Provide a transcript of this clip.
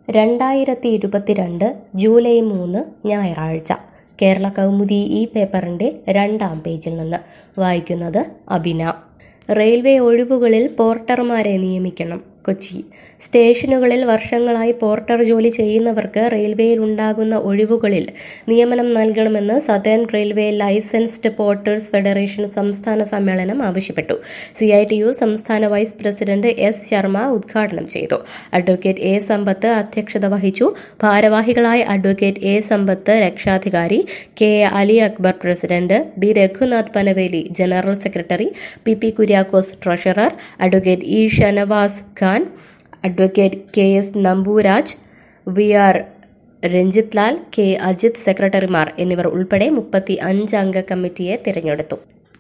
രണ്ടായിരത്തി ഇരുപത്തിരണ്ട് ജൂലൈ മൂന്ന് ഞായറാഴ്ച കേരള കൗമുദി ഈ പേപ്പറിൻ്റെ രണ്ടാം പേജിൽ നിന്ന് വായിക്കുന്നത് അബിന റെയിൽവേ ഒഴിവുകളിൽ പോർട്ടർമാരെ നിയമിക്കണം കൊച്ചി സ്റ്റേഷനുകളിൽ വർഷങ്ങളായി പോർട്ടർ ജോലി ചെയ്യുന്നവർക്ക് റെയിൽവേയിൽ ഉണ്ടാകുന്ന ഒഴിവുകളിൽ നിയമനം നൽകണമെന്ന് Southern Railway licensed porters federation സംസ്ഥാന സമ്മേളനം ആവശ്യപ്പെട്ടു സി ഐ ടി യു സംസ്ഥാന വൈസ് പ്രസിഡന്റ് എസ് ശർമ്മ ഉദ്ഘാടനം ചെയ്തു അഡ്വക്കേറ്റ് എ സമ്പത്ത് അധ്യക്ഷത വഹിച്ചു ഭാരവാഹികളായ അഡ്വക്കേറ്റ് എ സമ്പത്ത് രക്ഷാധികാരി K A Ali Akbar president D Raghunath Panaveli general secretary P P Kuriakose treasurer advocate E Shanavas Khan advocate K S Nambooraj V R Ranjith Lal K Ajith സെക്രട്ടറിമാർ എന്നിവർ ഉൾപ്പെടെ മുപ്പത്തി അഞ്ച് അംഗ കമ്മിറ്റിയെ തിരഞ്ഞെടുത്തു